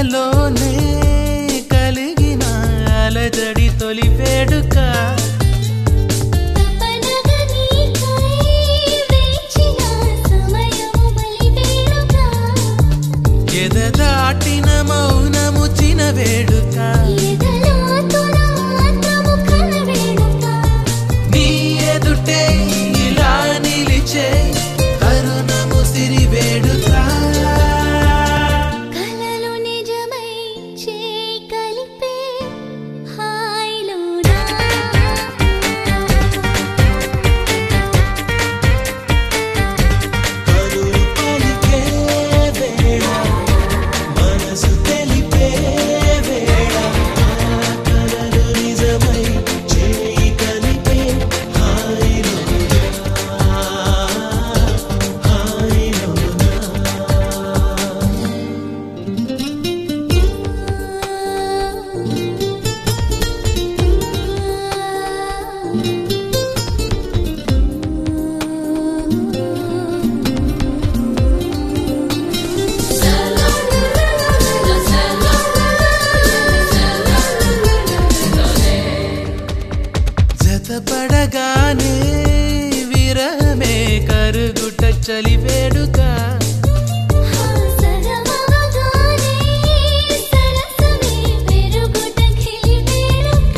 కలలోనే కలిగిన అలజడి తొలి వేడుక తపనగా నీకై వేచిన సమయము బలి వేడుక ఎద దాటిన మౌనము చిన వేడుక ఎదలో తొల ఆత్మము కల వేడుక నీ ఎదుటే ఇలా నిలిచే కరుణము సిరి వేడుక కలలు నిజమై చేయి కలిపే హాయిలోనా కరులు పలికే వేళ మనసు తెలిపే వేళ కలలు నిజమై చేయి కలిపే హాయిలోనా హాయిలోనా జతపడగానే విరహమే కరుగుట చలి వేడుక సరవగానే సరసమే పెరుగుట కిలి వేడుక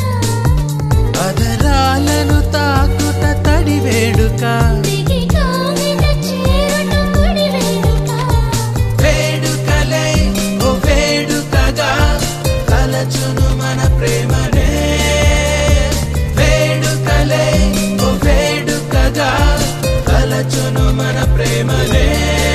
అదరాలను తాకుట తడి వేడుక దిగి కాగిట చేరుట కుడి వేడుక వేడుకలై ఓ వేడుకగా కలచును మన ప్రేమనే వేడుకలై ఓ వేడుకగా కలచును మన ప్రేమనే